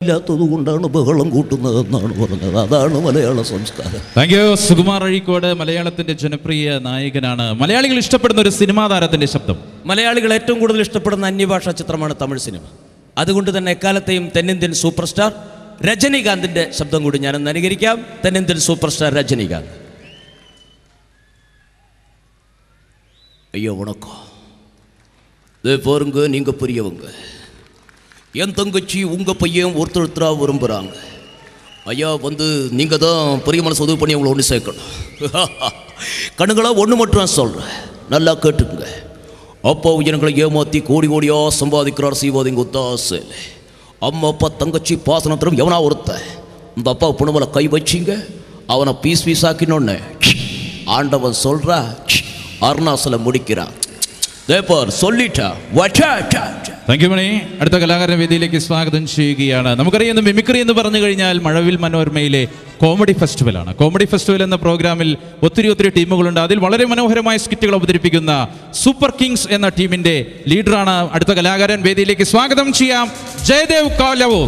ഇല്ലാത്തത് കൊണ്ടാണ് ബഹളം കൂട്ടുന്നതെന്നാണ് പറഞ്ഞത് അതാണ് മലയാള സംസ്കാരം താങ്ക് യു സുകുമാർ അഴീക്കോട് മലയാളത്തിന്റെ ജനപ്രിയ നായകനാണ് മലയാളികൾ ഇഷ്ടപ്പെടുന്ന ഒരു സിനിമാ താരത്തിന്റെ ശബ്ദം മലയാളികൾ ഏറ്റവും കൂടുതൽ ഇഷ്ടപ്പെടുന്ന അന്യഭാഷാ ചിത്രമാണ് തമിഴ് സിനിമ അതുകൊണ്ട് തന്നെ എക്കാലത്തെയും തെന്നിന്ത്യൻ സൂപ്പർ സ്റ്റാർ രജനീകാന്തിന്റെ ശബ്ദം കൂടി ഞാനൊന്ന് അനുകരിക്കാം തെന്നിന്ത്യൻ സൂപ്പർ സ്റ്റാർ രജനീകാന്ത് ஐயா வணக்கம் இதே பாருங்க நீங்க பெரியவங்க என் தங்கச்சி உங்க பையன் ஒருத்தர் ஒருத்தரா விரும்புகிறாங்க ஐயா வந்து நீங்கள் தான் பெரிய மனசு உதவி பண்ணி அவங்கள ஒன்று சேர்க்கணும் கண்ணுங்களா ஒன்று மட்டும் நான் சொல்கிறேன் நல்லா கேட்டுக்குங்க அப்பா உயரங்களை ஏமாற்றி கோடி கோடியாக சம்பாதிக்கிறார் செய்வாதீங்க ஒத்தாசை இல்லை அம்மா அப்பா தங்கச்சி பாசனத்திலும் எவனா ஒருத்தன் இந்த அப்பா புணவலை கை வச்சிங்க அவனை பீஸ் பீஸ் ஆக்கினோன்னு ஆண்டவன் சொல்கிறா அருணாசலம் முடிக்கிறான் தேப்பார் சொல்லிட்டா வட்டா டா, டா. താങ്ക് യു മണി അടുത്ത കലാകാരൻ വേദിയിലേക്ക് സ്വാഗതം ചെയ്യുകയാണ് നമുക്കറിയാം മിമിക്രി എന്ന് പറഞ്ഞു കഴിഞ്ഞാൽ മഴവിൽ മനോരമയിലെ കോമഡി ഫെസ്റ്റിവലാണ് കോമഡി ഫെസ്റ്റിവൽ എന്ന പ്രോഗ്രാമിൽ ഒത്തിരി ഒത്തിരി ടീമുകളുണ്ട് അതിൽ വളരെ മനോഹരമായ സ്കിറ്റുകൾ അവതരിപ്പിക്കുന്ന സൂപ്പർ കിങ്സ് എന്ന ടീമിന്റെ ലീഡറാണ് അടുത്ത കലാകാരൻ വേദിയിലേക്ക് സ്വാഗതം ചെയ്യാം ജയദേവ് കാലവോ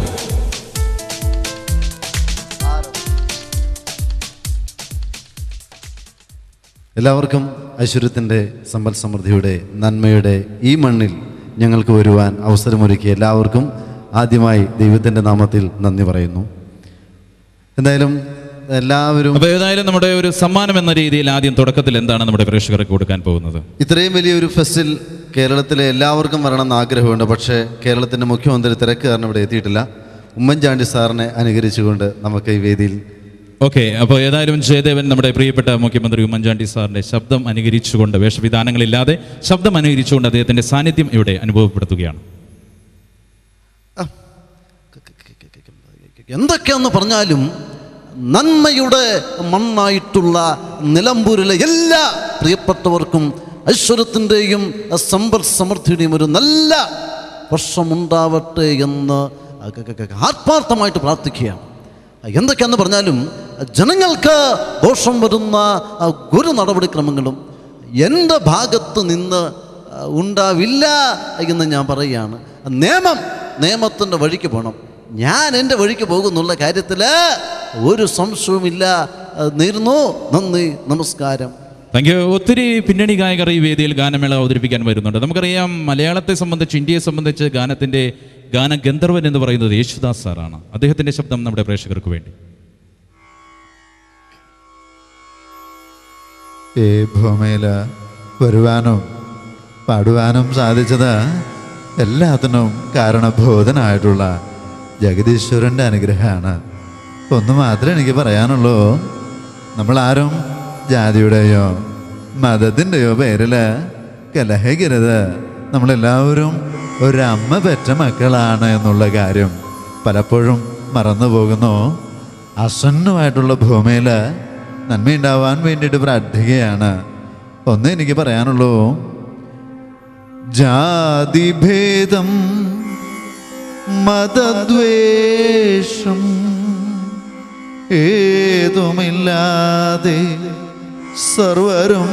എല്ലാവർക്കും ഐശ്വര്യത്തിൻ്റെ സമ്പൽ സമൃദ്ധിയുടെ നന്മയുടെ ഈ മണ്ണിൽ ഞങ്ങൾക്ക് വരുവാൻ അവസരമൊരുക്കിയ എല്ലാവർക്കും ആദ്യമായി ദൈവത്തിൻ്റെ നാമത്തിൽ നന്ദി പറയുന്നു എന്തായാലും എല്ലാവരും അപ്പോൾ ഏതായാലും നമ്മുടെ ഒരു സമ്മാനം എന്ന രീതിയിൽ ആദ്യം തുടക്കത്തിൽ എന്താണ് നമ്മുടെ പ്രേക്ഷകർക്ക് കൊടുക്കാൻ പോകുന്നത് ഇത്രയും വലിയൊരു ഫെസ്റ്റിൽ കേരളത്തിലെ എല്ലാവർക്കും വരണമെന്ന് ആഗ്രഹമുണ്ട് പക്ഷേ കേരളത്തിൻ്റെ മുഖ്യമന്ത്രി തിരക്ക് കാരണം ഇവിടെ എത്തിയിട്ടില്ല ഉമ്മൻചാണ്ടി സാറിനെ അനുകരിച്ചുകൊണ്ട് നമുക്ക് ഈ വേദിയിൽ ഓക്കെ അപ്പോൾ ഏതായാലും ജയദേവൻ നമ്മുടെ പ്രിയപ്പെട്ട മുഖ്യമന്ത്രി ഉമ്മൻചാണ്ടി സാറിന്റെ ശബ്ദം അനുകരിച്ചുകൊണ്ട് വേഷവിധാനങ്ങളില്ലാതെ ശബ്ദം അനുകരിച്ചുകൊണ്ട് അദ്ദേഹത്തിന്റെ സാന്നിധ്യം ഇവിടെ അനുഭവപ്പെടുത്തുകയാണ് എന്തൊക്കെയാന്ന് പറഞ്ഞാലും നന്മയുടെ മണ്ണായിട്ടുള്ള നിലമ്പൂരിലെ എല്ലാ പ്രിയപ്പെട്ടവർക്കും ഐശ്വര്യത്തിൻ്റെയും സമ്പൽ സമൃദ്ധിയുടെയും ഒരു നല്ല വർഷമുണ്ടാവട്ടെ എന്ന് ആത്മാർത്ഥമായിട്ട് പ്രാർത്ഥിക്കുകയാണ് എന്തൊക്കെയാന്ന് പറഞ്ഞാലും ജനങ്ങൾക്ക് ദോഷം വരുന്ന ഒരു നടപടിക്രമങ്ങളും എൻ്റെ ഭാഗത്ത് നിന്ന് ഉണ്ടാവില്ല എന്ന് ഞാൻ പറയുകയാണ് നിയമം നിയമത്തിൻ്റെ വഴിക്ക് പോകണം ഞാൻ എൻ്റെ വഴിക്ക് പോകുന്നുള്ള കാര്യത്തിൽ ഒരു സംശയവുമില്ല നേരുന്നു നന്ദി നമസ്കാരം താങ്ക് യു ഒത്തിരി പിന്നണി ഗായകർ ഈ വേദിയിൽ ഗാനമേള അവതരിപ്പിക്കാൻ വരുന്നുണ്ട് നമുക്കറിയാം മലയാളത്തെ സംബന്ധിച്ച് ഇന്ത്യയെ സംബന്ധിച്ച് ഗാനത്തിന്റെ ഗാന ഗന്ധർവൻ എന്ന് പറയുന്നത് യേശുദാസ് സാറാണ് അദ്ദേഹത്തിന്റെ ശബ്ദം നമ്മുടെ പ്രേക്ഷകർക്ക് വേണ്ടി ഈ ഭൂമിയിൽ വരുവാനും പാടുവാനും സാധിച്ചത് എല്ലാത്തിനും കാരണബോധനായിട്ടുള്ള ജഗദീശ്വരൻ്റെ അനുഗ്രഹമാണ് ഒന്ന് മാത്രമേ എനിക്ക് പറയാനുള്ളൂ നമ്മളാരും ജാതിയുടെയോ മതത്തിൻ്റെയോ പേരിൽ കലഹിക്കരുത് നമ്മളെല്ലാവരും ഒരമ്മ പെറ്റ മക്കളാണ് എന്നുള്ള കാര്യം പലപ്പോഴും മറന്നു പോകുന്നു അസന്നമായിട്ടുള്ള ഭൂമിയിൽ നന്മയുണ്ടാവാൻ വേണ്ടിയിട്ട് പ്രാർത്ഥിക്കുകയാണ് ഒന്ന് എനിക്ക് പറയാനുള്ളൂ ജാതിഭേദം മതദ്വേഷം ഏതുമില്ലാതെ സർവരും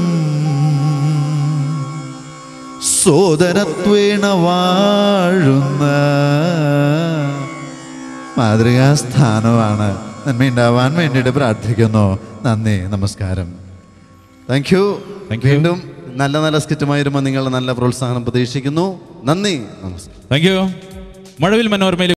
സോദരത്വേണ വാഴുന്ന മാതൃകാസ്ഥാനമാണ് നന്മയുണ്ടാവാൻ വേണ്ടിയിട്ട് പ്രാർത്ഥിക്കുന്നു നന്ദി നമസ്കാരം താങ്ക് യു Thank you. വീണ്ടും നല്ല നല്ല സ്കിറ്റുമായി വരുമ്പോൾ നിങ്ങളുടെ നല്ല പ്രോത്സാഹനം പ്രതീക്ഷിക്കുന്നു നന്ദി നമസ്കാരം താങ്ക് യു മഴവിൽ മനോരമയിൽ